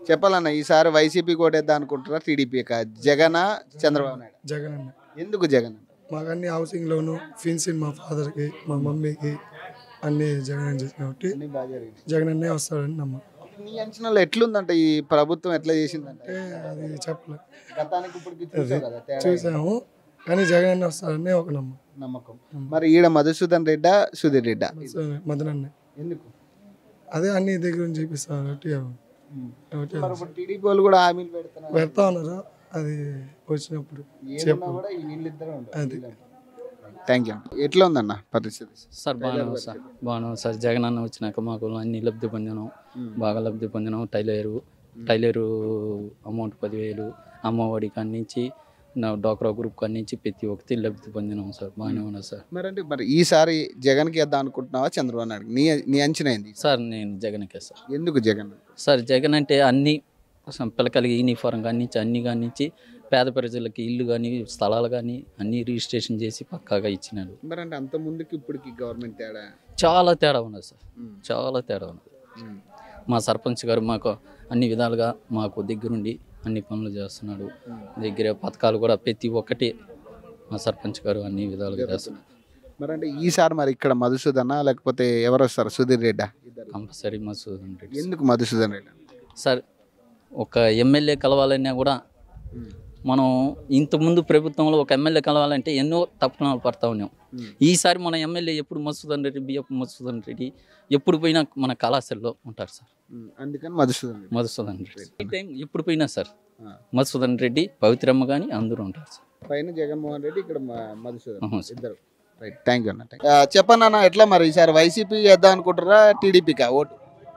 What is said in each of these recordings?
చెప్పాలన్న ఈసారి వైసీపీ కోటేద్దాం అనుకుంటారా టీడీపీ జగన్ చంద్రబాబు నాయుడు జగన్ అన్న ఎందుకు జగన్ మాకు అన్ని హౌసింగ్ లోను ఫిన్సిన్ మా ఫాదర్కి మా మమ్మీకి అన్ని జగన్ అని చేసిన కాబట్టి అన్ని బాగా జరిగింది జగన్ అన్నే వస్తాడని నమ్మకం మీ అంచనాలో ఎట్లుందంట ఈ ప్రభుత్వం ఎట్లా చేసిందంటే అంటే అది చెప్పలే గతానికి ఇప్పటికి చూసావు కదా తేడా చూసాము కానీ జగన్ అన్నే వస్తాడని ఒక నమ్మకం నమ్మకం మరి ఈడ మధుసూదన్ రెడ్డా సుధీర్ రెడ్డా మదన్ అన్న ఎందుకు అదే అన్ని దగ్గర నుంచి చూపిస్తాను కాబట్టి కాబట్టి మరి ఇప్పుడు టీడీపీ వాళ్ళు కూడా హామీలు పెడుతున్నారు పెడతా ఉన్నారు అది వచ్చినప్పుడు ఏమన్నా కూడా ఈ వీళ్ళిద్దరే అది. ఉంటారు థ్యాంక్ యూ ఎట్లా ఉందన్న పరిస్థితి సార్ బాగానే ఉంది సార్ బాగానే ఉంది సార్ జగన్ అన్న వచ్చినాక మాకు అన్ని లబ్ధి పొందినాం బాగా లబ్ధి పొందినాం టైలరు టైలరు అమౌంట్ పదివేలు అమ్మఒడి కాడి నుంచి నా డోక్రా గ్రూప్ కాడి నుంచి ప్రతి ఒక్కటి లబ్ధి పొందినాం సార్ బాగానే ఉన్నది సార్ మరి అంటే మరి ఈసారి జగన్కి వేద్దాం అనుకుంటున్నావా చంద్రబాబు నాయుడు నీ నీ అంచనా ఏంది సార్ నేను జగన్కే సార్ ఎందుకు జగన్ సార్ జగన్ అంటే అన్ని అసలు పిల్లకాయలకి యూనిఫారం కాడి నుంచి అన్ని కాడి నుంచి పేద ప్రజలకి ఇల్లు కానీ స్థలాలు కానీ అన్ని రిజిస్ట్రేషన్ చేసి పక్కాగా ఇచ్చినాడు మరి అంటే అంత ముందుకి ఇప్పటికి గవర్నమెంట్ తేడా చాలా తేడా ఉన్నది సార్ ఉమ్, చాలా తేడా ఉన్నది ఉమ్, మా సర్పంచ్ గారు మాకు అన్ని విధాలుగా మాకు దగ్గరుండి అన్ని పనులు చేస్తున్నాడు ఉమ్. దగ్గర పథకాలు కూడా ప్రతి ఒక్కటి మా సర్పంచ్ గారు అన్ని విధాలుగా చేస్తున్నారు మరి అంటే ఈసారి మరి ఇక్కడ మధుసూదన్ లేకపోతే ఎవరు వస్తారు సుధీర్ రెడ్డా ఇద్దరు కంపల్సరీ మసూదన్ రెడ్డి ఎందుకు మధుసూదన్ రెడ్డి సార్ ఒక ఎమ్మెల్యే కలవాలన్నా కూడా ఉమ్, మనం ఇంతకుముందు ప్రభుత్వంలో ఒక ఎమ్మెల్యే కలవాలంటే ఎన్నో తప్పునాలు పడతా ఉన్నాం ఉమ్. ఈసారి మన ఎమ్మెల్యే ఎప్పుడు మసూదన్ రెడ్డి బిఎఫ్ మసూదన్ రెడ్డి ఎప్పుడు పోయినా మన కళాశాలలో ఉంటారు సార్ ఉమ్, అందుకని మధుసూదన్ రెడ్డి మధుసూదన్ రెడ్డి ఈ టైం ఎప్పుడు పోయినా సార్ ఆ. మధుసూదన్ రెడ్డి పవిత్రమ్మ కానీ అందరూ ఉంటారు సార్ పైన జగన్మోహన్ రెడ్డి ఇక్కడ మ- మధుసూదన్ అవును సార్. ఇద్దరు రైట్ థ్యాంక్ యూ అన్న ఆ, చెప్పండి అన్న ఎట్లా మరి ఈసారి వైసీపీ వేద్దాం అనుకుంటారా టీడీపీకా ఓటు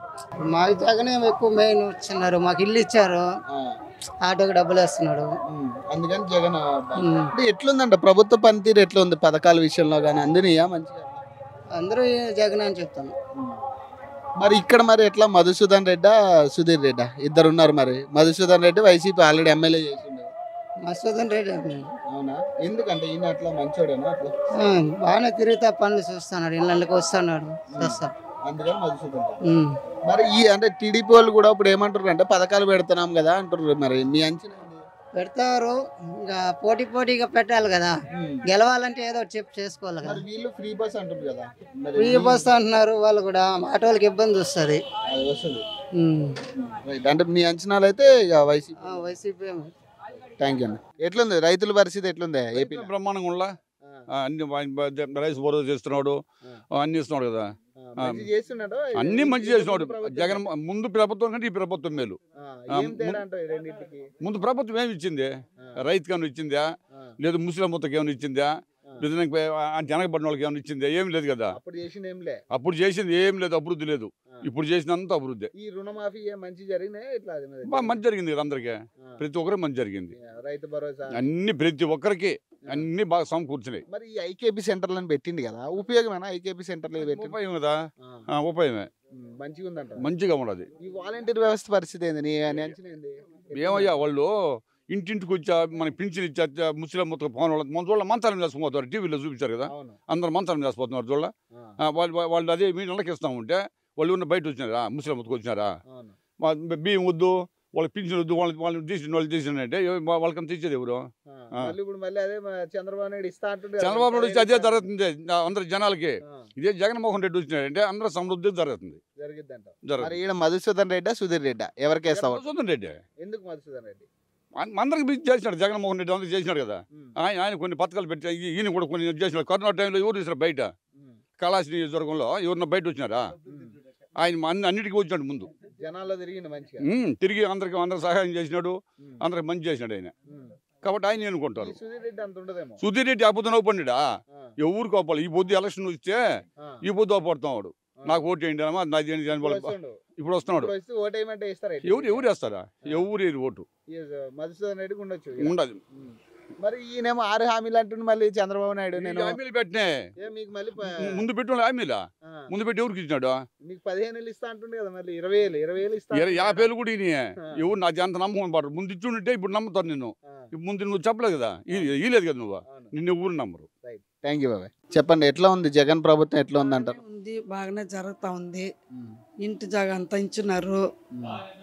మాకు జగనే ఎక్కువ మెయిన్ ఇచ్చినారు మాకు ఇల్లు ఇచ్చారు ఆ, ఆటోకి డబ్బులు వేస్తున్నాడు ఉమ్, అందుకని జగన్ ఉమ్. అంటే ఎట్లుందంట ప్రభుత్వ పనితీరు ఎట్లా ఉంది పథకాల విషయంలో కానీ అందినయా మంచిగా అందరూ ఈ జగన్ అని చెప్తాను ఉమ్. మరి ఇక్కడ మరి ఎట్లా మధుసూదన్ రెడ్డా సుధీర్ రెడ్డా ఇద్దరు ఉన్నారు మరి Madhusudan Reddy YCP already MLA చేసిండు మసూదన్ రెడ్డి అని. అవునా ఎందుకంటే ఈయన అట్లా మంచోడేనా అట్లా ఆ, బాగానే తిరుగుతా పనులు చూస్తున్నాడు ఇళ్ళకి వస్తున్నాడు చేస్తా అందుకని మధుసూదన్ రెడ్డి ఉమ్. మరి ఈ అంటే టీడీపీ వాళ్ళు కూడా ఇప్పుడు ఏమంటారు అంటే పథకాలు పెడుతున్నాం కదా అంటారు మరి మీ అంచనా ఏంది? పెడతారు ఇంకా పోటీ పోటీగా పెట్టాలి కదా ఉమ్. గెలవాలంటే ఏదో ఒకటి చెప్పి చేసుకోవాలి కదా మరి వీళ్ళు ఫ్రీ బస్ అంటారు కదా మరి ఫ్రీ బస్ అంటున్నారు వాళ్ళు కూడా ఆటోలకి ఇబ్బంది వస్తుంది అది వస్తుంది ఉమ్. రైట్ అంటే మీ అంచనాలు అయితే ఇక వైసీపీ ఆ, వైసీపీ ఏమో. థ్యాంక్ యూ అండి ఎట్లుంది రైతుల పరిస్థితి ఎట్లుంది ఏపీ బ్రహ్మాండంగా ఉండా అన్ని రైస్ భరోసా చేస్తున్నాడు అన్ని ఇస్తున్నాడు కదా చేస్తున్నాడు అన్ని మంచి చేస్తున్నాడు జగన్ ముందు ప్రభుత్వం కంటే ఈ ప్రభుత్వం మేలు ఏం తేడా అంటావు ఈ రెండింటికి ముందు ప్రభుత్వం ఏమి ఇచ్చింది ఆ, రైతుకి ఏమైనా ఇచ్చిందా ఆ, లేదు ముస్లిం మొత్తకి ఏమైనా ఇచ్చిందా ఆ. లేదు వెనకబడిన వాళ్ళకి ఏమైనా ఇచ్చిందా ఏం లేదు కదా అప్పుడు చేసింది ఏం లే అప్పుడు చేసింది ఏం లేదు అభివృద్ధి లేదు ఆ. ఇప్పుడు చేసినంత అభివృద్ధి ఈ రుణమాఫీ ఏం మంచి జరిగినాయి ఇట్లా అది మరి బాగా మంచి జరిగింది కదా అందరికీ ఆ, ప్రతి ఒక్కరికి మంచి జరిగింది రైతు భరోసా అన్ని ప్రతి ఒక్కరికి అన్ని బాగా సమకూర్చున్నాయి మరి ఈ ఐకేపీ సెంటర్లను పెట్టింది కదా ఉపయోగమేనా ఐకేపీ సెంటర్లు పెట్టింది ఉపయోగం కదా ఆ, ఆ, ఉపయోగమే ఉమ్, మంచిగా ఉందంట మంచిగా ఉండదు ఈ వాలంటీర్ వ్యవస్థ పరిస్థితి ఏంది నీ నీ అంచనా ఏంది ఏమయ్యా వాళ్ళు ఇంటింటికి వచ్చా మన పింఛన్ ఇచ్చా ముస్లిం మొత్తం పోన వాళ్ళ మన చూడ మంచాలం చేసుకుపోతారు టీవీలో చూపించారు కదా అవును అందరు మంచాలం చేసిపోతున్నారు చూడ ఆ, వాళ్ళు వాళ్ళు అదే మీ నెలకి ఇస్తా ఉంటే వాళ్ళు ఉన్న బయట వచ్చినారా ముస్లిం మొత్తం వచ్చినారా అవును మా బియ్యం వద్దు వాళ్ళకి పింఛన్ వద్దు వాళ్ళు వాళ్ళు తీసిన వాళ్ళు తీసినంటే వాళ్ళకంత ఇచ్చేది ఎవరు ఆ, ఆ. మళ్ళీ ఇప్పుడు మళ్ళీ అదే మా చంద్రబాబు నాయుడు ఇస్తా అంటుండే కదా. చంద్రబాబు నాయుడు వచ్చి అదే జరుగుతుంది అందరి జనాలకి ఆ, ఇదే జగన్మోహన్ రెడ్డి వచ్చినాడంటే అందరూ సమృద్ధి జరుగుతుంది జరిగిద్దంట మరి జరుగుతుంది ఈయన మధుసూదన్ రెడ్డా సుధీర్ రెడ్డా ఎవరికి వేస్తావు మధుసూదన్ రెడ్డి ఎందుకు మధుసూదన్ రెడ్డి అన్- అందరికి బిజీ చేసినాడు జగన్మోహన్ రెడ్డి అందరికి చేసినాడు కదా ఉమ్, ఆయన ఆయన కొన్ని పథకాలు పెట్టి ఈ- ఈయన కూడా కొన్ని చేసినాడు కరోనా టైంలో ఎవరు తీసారు బయట ఉమ్, కళాశ నియోజకవర్గంలో ఎవరన్నా బయట వచ్చినారా ఉమ్. ఆయన అన్ని అన్నిటికీ వచ్చాడు ముందు జనాల్లో తిరిగింది మంచిగా ఉమ్, తిరిగి అందరికి అందరికి సహాయం చేసినాడు ఉమ్, అందరికి మంచి చేసినాడు ఆయన ఉమ్. కాబట్టి ఆయన ఈ అనుకుంటారు సుధీర్ రెడ్డి అంత ఉండదేమో సుధీర్ రెడ్డి అబద్ధం ఓపండిడా ఆ, ఎవరు కోపాలి ఈ పొద్దు ఎలక్షన్ వస్తే ఆ, ఈ పొద్దు ఓపడుతున్నాడు ఆ. నాకు ఓటు వేయండి అమ్మా నాది చేయండి అని ఇప్పుడు వాళ్ళు- వస్తుండు. ఇప్పుడు వస్తున్నాడు ఇప్పుడు వస్తే ఓటేయమంటే ఇస్తారా ఇట్లా? ఎవరు ఎవరు వేస్తారా ఎవరు వేయరు ఓటు ఈ మధుసూదన్ రెడ్డికి ఉండొచ్చు ఉండదు ఉమ్. మరి ఈయనేమో ఆరు హామీలు అంటుండు మళ్ళీ చంద్రబాబు నాయుడు నేను ఈ హామీలు పెట్టినే ఏ మీకు మళ్ళీ ప- ముందు పెట్టి హామీలా ఆ, ముందు పెట్టి ఎవరికి ఇచ్చినాడు మీకు పదిహేను వేలు ఇస్తా అంటుండే కదా మళ్ళీ ఇరవై వేలు ఇరవై వేలు ఇస్తా ఇరవై అంటుండు యాభై కదా. వేలు కూడా ఈయన ఆ. ఎవరు నా అంత నమ్మకం పడరు ముందు ఇచ్చి ఉంటే ఇప్పుడు నమ్ముతారు నిన్ను ఆ, ఇప్పుడు ముందు నువ్వు చెప్పలేదు కదా ఇలేదు కదా నువ్వు అవును నిన్ను ఊరు నమ్మరు థ్యాంక్ యూ బాబాయ్ చెప్పండి ఎట్లా ఉంది జగన్ ప్రభుత్వం ఎట్లా ఉంది అంటారు ఉంది బాగానే జరుగుతా ఉంది ఇంటి జాగా అంతా ఇచ్చినారు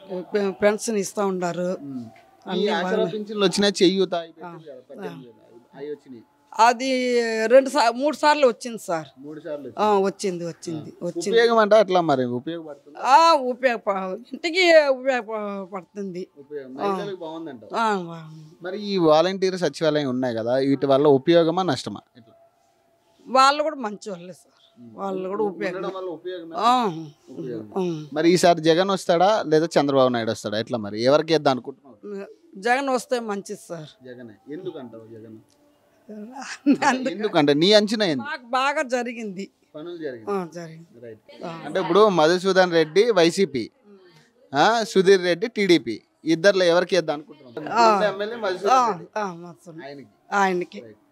పె- పెన్షన్ ఇస్తూ ఉండారు ఈ అన్నీ ఆసరా బాగానే. పింఛన్లు వచ్చినాయి చెయ్యూత అవి పెట్టారు కదా, పద్దెనిమిది వేలు. అవి వచ్చినాయి అది రెండు సార్ మూడు సార్లు వచ్చింది సార్ మూడు సార్లు ఆ, వచ్చింది వచ్చింది వచ్చింది ఉపయోగం అంటే అట్లా మరి ఉపయోగపడుతుంది ఆ, ఉపయోగ ఇంటికి ఉపయోగపడుతుంది ఉపయోగం మహిళలకు బాగుందంట ఆ, బాగుంది. మరి ఈ వాలంటీర్ సచివాలయం ఉన్నాయి కదా వీటి వల్ల ఉపయోగమా నష్టమా ఎట్లా? వాళ్ళు కూడా మంచి వాళ్ళే సార్ వాళ్ళు కూడా ఉపయోగం ఉండడం వల్ల ఉపయోగమే. ఆ, ఉపయోగం. ఆ. మరి ఈసారి జగన్ వస్తాడా లేదా చంద్రబాబు నాయుడు వస్తాడా ఎట్లా మరి ఎవరికి వేద్దాం అనుకుంటున్నావు జగన్ వస్తే మంచిది సార్ జగనే ఎందుకంటావు జగన్ అందుకు ఎందుకంటే నీ అంచనా ఏంది మాకు బాగా జరిగింది పనులు ఆ, జరిగింది జరిగింది రైట్ ఆ. అంటే ఇప్పుడు మధుసూదన్ రెడ్డి వైసీపీ ఆ, సుధీర్ రెడ్డి టీడీపీ ఇద్దర్లో ఎవరికి వేద్దాం అనుకుంటున్నాం ఆ. ఎమ్మెల్యే ఆ, మధుసూదన్ రెడ్డి ఆ, మస్తు. ఆయనకి ఆయనకి రైట్.